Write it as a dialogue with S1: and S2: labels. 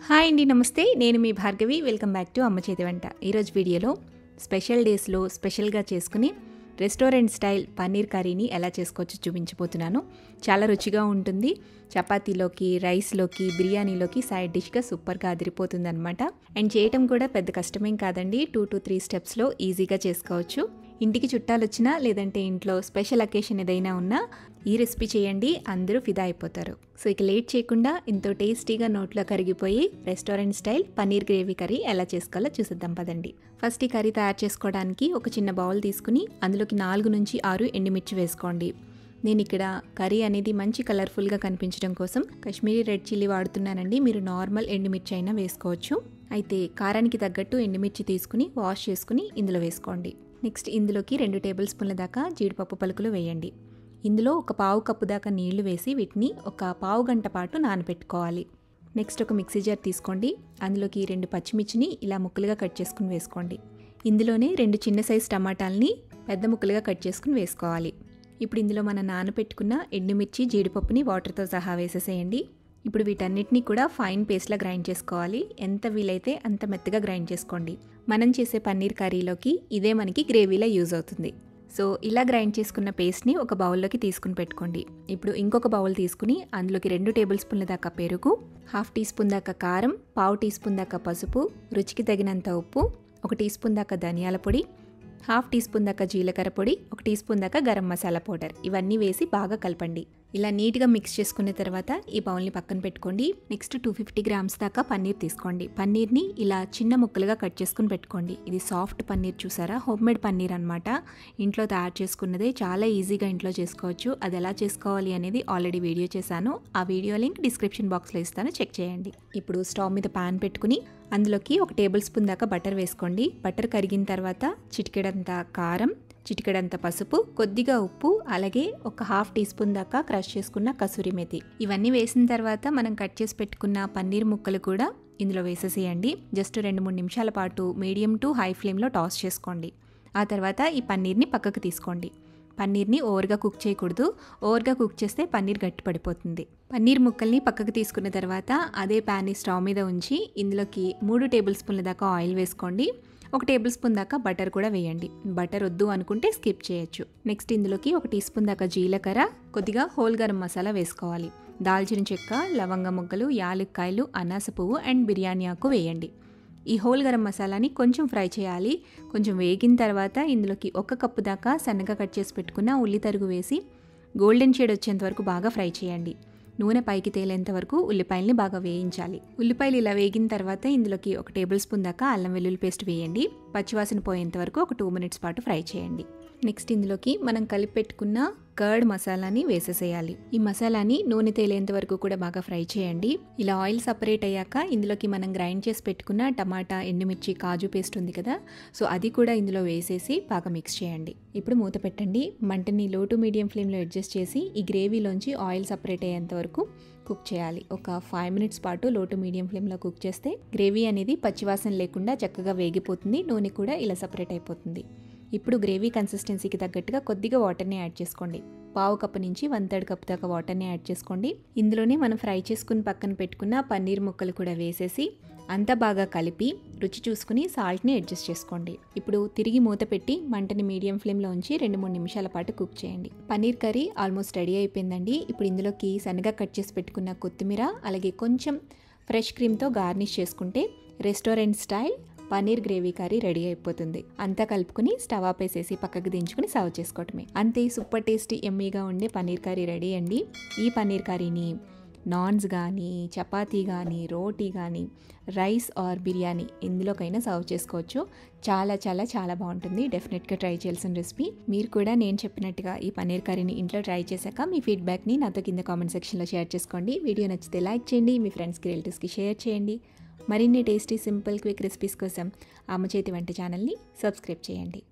S1: hi అండి నమస్తే నేను మీ భార్గవి వెల్కమ్ బ్యాక్ టు అమ్మ చేతి వంట ఈరోజు వీడియోలో స్పెషల్ డేస్లో స్పెషల్గా చేసుకుని రెస్టారెంట్ స్టైల్ పన్నీర్ కర్రీని ఎలా చేసుకోవచ్చో చూపించబోతున్నాను చాలా రుచిగా ఉంటుంది చపాతీలోకి రైస్లోకి బిర్యానీలోకి సైడ్ డిష్గా సూపర్గా అదిరిపోతుంది అనమాట అండ్ చేయటం కూడా పెద్ద కష్టమేం కాదండి టూ టు త్రీ స్టెప్స్లో ఈజీగా చేసుకోవచ్చు ఇంటికి చుట్టాలు వచ్చినా లేదంటే ఇంట్లో స్పెషల్ అకేషన్ ఏదైనా ఉన్నా ఈ రెసిపీ చేయండి అందరూ ఫిదా అయిపోతారు సో ఇక లేట్ చేయకుండా ఎంతో టేస్టీగా నోట్లో కరిగిపోయి restaurant style paneer gravy curry ఎలా చేసుకోవాలో చూసేద్దాం పదండి ఫస్ట్ ఈ కర్రీ తయారు చేసుకోవడానికి ఒక చిన్న బౌల్ తీసుకుని అందులోకి నాలుగు నుంచి ఆరు ఎండుమిర్చి వేసుకోండి నేను ఇక్కడ కర్రీ అనేది మంచి కలర్ఫుల్గా కనిపించడం కోసం కాశ్మీరీ రెడ్ చిల్లీ వాడుతున్నానండి మీరు నార్మల్ ఎండుమిర్చి అయినా వేసుకోవచ్చు అయితే కారానికి తగ్గట్టు ఎండుమిర్చి తీసుకుని వాష్ చేసుకుని ఇందులో వేసుకోండి నెక్స్ట్ ఇందులోకి రెండు టేబుల్ స్పూన్ల దాకా జీడిపప్పు పలుకులు వేయండి ఇందులో ఒక పావు కప్పు దాకా నీళ్లు వేసి వీటిని ఒక పావు గంట పాటు నానబెట్టుకోవాలి నెక్స్ట్ ఒక మిక్సీ జార్ తీసుకోండి అందులోకి రెండు పచ్చిమిర్చిని ఇలా ముక్కలుగా కట్ చేసుకుని వేసుకోండి ఇందులోనే రెండు చిన్న సైజు టమాటాలని పెద్ద ముక్కలుగా కట్ చేసుకుని వేసుకోవాలి ఇప్పుడు ఇందులో మనం నానబెట్టుకున్న ఎండుమిర్చి జీడిపప్పుని వాటర్తో సహా వేసేసేయండి ఇప్పుడు వీటన్నిటిని కూడా ఫైన్ పేస్ట్లా గ్రైండ్ చేసుకోవాలి ఎంత వీలైతే అంత మెత్తగా గ్రైండ్ చేసుకోండి మనం చేసే పన్నీర్ కర్రీలోకి ఇదే మనకి గ్రేవీలా యూజ్ అవుతుంది సో ఇలా గ్రైండ్ చేసుకున్న పేస్ట్ని ఒక బౌల్లోకి తీసుకుని పెట్టుకోండి ఇప్పుడు ఇంకొక బౌల్ తీసుకుని అందులోకి రెండు టేబుల్ స్పూన్ల దాకా పెరుగు హాఫ్ టీ స్పూన్ దాకా కారం పావు టీ స్పూన్ దాకా పసుపు రుచికి తగినంత ఉప్పు ఒక టీ స్పూన్ దాకా ధనియాల పొడి హాఫ్ టీ స్పూన్ దాకా జీలకర్ర పొడి ఒక టీ స్పూన్ దాకా గరం మసాలా పౌడర్ ఇవన్నీ వేసి బాగా కలపండి ఇలా నీట్గా మిక్స్ చేసుకున్న తర్వాత ఈ బౌల్ని పక్కన పెట్టుకోండి నెక్స్ట్ టూ ఫిఫ్టీ గ్రామ్స్ దాకా పన్నీర్ తీసుకోండి పన్నీర్ని ఇలా చిన్న ముక్కలుగా కట్ చేసుకుని పెట్టుకోండి ఇది సాఫ్ట్ పన్నీర్ చూసారా హోమ్ మేడ్ పన్నీర్ అనమాట ఇంట్లో తయారు చేసుకున్నదే చాలా ఈజీగా ఇంట్లో చేసుకోవచ్చు అది ఎలా చేసుకోవాలి అనేది ఆల్రెడీ వీడియో చేశాను ఆ వీడియో లింక్ డిస్క్రిప్షన్ బాక్స్లో ఇస్తాను చెక్ చేయండి ఇప్పుడు స్టవ్ మీద పాన్ పెట్టుకుని అందులోకి ఒక టేబుల్ స్పూన్ దాకా బటర్ వేసుకోండి బటర్ కరిగిన తర్వాత చిటికెడంత కారం చిటికెడంత పసుపు కొద్దిగా ఉప్పు అలాగే ఒక హాఫ్ టీ స్పూన్ దాకా క్రష్ చేసుకున్న కసూరి మెతి ఇవన్నీ వేసిన తర్వాత మనం కట్ చేసి పెట్టుకున్న పన్నీర్ ముక్కలు కూడా ఇందులో వేసేసేయండి జస్ట్ రెండు మూడు నిమిషాల పాటు మీడియం టు హై ఫ్లేమ్లో టాస్ చేసుకోండి ఆ తర్వాత ఈ పన్నీర్ని పక్కకు తీసుకోండి పన్నీర్ని ఓవర్గా కుక్ చేయకూడదు ఓవర్గా కుక్ చేస్తే పన్నీర్ గట్టి పడిపోతుంది పన్నీర్ ముక్కల్ని పక్కకు తీసుకున్న తర్వాత అదే ప్యాన్ని స్టవ్ మీద ఉంచి ఇందులోకి మూడు టేబుల్ స్పూన్ల దాకా ఆయిల్ వేసుకోండి ఒక టేబుల్ స్పూన్ దాకా బటర్ కూడా వేయండి బటర్ వద్దు అనుకుంటే స్కిప్ చేయొచ్చు నెక్స్ట్ ఇందులోకి ఒక టీ స్పూన్ దాకా జీలకర్ర కొద్దిగా హోల్ గరం మసాలా వేసుకోవాలి దాల్చిన చెక్క లవంగ ముక్కలు యాలక్కాయలు అనాస పువ్వు అండ్ బిర్యానీ ఆకు వేయండి ఈ హోల్ గరం మసాలాని కొంచెం ఫ్రై చేయాలి కొంచెం వేగిన తర్వాత ఇందులోకి ఒక కప్పు దాకా సన్నగా కట్ చేసి పెట్టుకున్న ఉల్లి తరుగు వేసి గోల్డెన్ షేడ్ వచ్చేంత వరకు బాగా ఫ్రై చేయండి నూనె పైకి తేలేంత వరకు ఉల్లిపాయల్ని బాగా వేయించాలి ఉల్లిపాయలు ఇలా వేగిన తర్వాత ఇందులోకి ఒక టేబుల్ స్పూన్ దాకా అల్లం వెల్లుల్లి పేస్ట్ వేయండి పచ్చివాసన పోయేంత వరకు ఒక టూ మినిట్స్ పాటు ఫ్రై చేయండి నెక్స్ట్ ఇందులోకి మనం కలిపి పెట్టుకున్న కర్డ్ మసాలాని వేసేసేయాలి ఈ మసాలాని నూనె తేలేంత వరకు కూడా బాగా ఫ్రై చేయండి ఇలా ఆయిల్ సపరేట్ అయ్యాక ఇందులోకి మనం గ్రైండ్ చేసి పెట్టుకున్న టమాటా ఎండుమిర్చి కాజు పేస్ట్ ఉంది కదా సో అది కూడా ఇందులో వేసేసి బాగా మిక్స్ చేయండి ఇప్పుడు మూత పెట్టండి మంటని లో టు మీడియం ఫ్లేమ్లో అడ్జస్ట్ చేసి ఈ గ్రేవీలోంచి ఆయిల్ సపరేట్ అయ్యేంత వరకు కుక్ చేయాలి ఒక ఫైవ్ మినిట్స్ పాటు లో టు మీడియం ఫ్లేమ్లో కుక్ చేస్తే గ్రేవీ అనేది పచ్చివాసన లేకుండా చక్కగా వేగిపోతుంది నూనె కూడా ఇలా సపరేట్ అయిపోతుంది ఇప్పుడు గ్రేవీ కన్సిస్టెన్సీకి తగ్గట్టుగా కొద్దిగా వాటర్ని యాడ్ చేసుకోండి పావు కప్పు నుంచి వన్ థర్డ్ కప్ దాకా వాటర్ని యాడ్ చేసుకోండి ఇందులోనే మనం ఫ్రై చేసుకుని పక్కన పెట్టుకున్న పన్నీర్ ముక్కలు కూడా వేసేసి అంతా బాగా కలిపి రుచి చూసుకుని సాల్ట్ని అడ్జస్ట్ చేసుకోండి ఇప్పుడు తిరిగి మూత పెట్టి మంటని మీడియం ఫ్లేమ్లో ఉంచి రెండు మూడు నిమిషాల పాటు కుక్ చేయండి పన్నీర్ కర్రీ ఆల్మోస్ట్ రెడీ అయిపోయిందండి ఇప్పుడు ఇందులోకి సన్నగా కట్ చేసి పెట్టుకున్న కొత్తిమీర అలాగే కొంచెం ఫ్రెష్ క్రీమ్తో గార్నిష్ చేసుకుంటే restaurant style paneer gravy curry ready అయిపోతుంది అంతా కలుపుకుని స్టవ్ ఆపేసేసి పక్కకు దించుకుని సర్వ్ చేసుకోవటమే అంతే సూపర్ టేస్టీ ఎమ్మీగా ఉండే పన్నీర్ కర్రీ రెడీ అండి ఈ పన్నీర్ కర్రీని నాన్స్ కానీ చపాతీ కానీ రోటీ కానీ రైస్ ఆర్ బిర్యానీ ఇందులోకైనా సర్వ్ చేసుకోవచ్చు చాలా చాలా చాలా బాగుంటుంది డెఫినెట్గా ట్రై చేయాల్సిన రెసిపీ మీరు కూడా నేను చెప్పినట్టుగా ఈ పన్నీర్ కర్రీని ఇంట్లో ట్రై చేశాక మీ ఫీడ్బ్యాక్ని నాతో కింద కామెంట్ సెక్షన్లో షేర్ చేసుకోండి వీడియో నచ్చితే లైక్ చేయండి మీ ఫ్రెండ్స్కి రిలేటివ్స్కి షేర్ చేయండి మరిన్ని టేస్టీ సింపుల్ క్విక్ రెసిపీస్ కోసం అమ్మ చేతి వంట ఛానల్ని సబ్స్క్రైబ్ చేయండి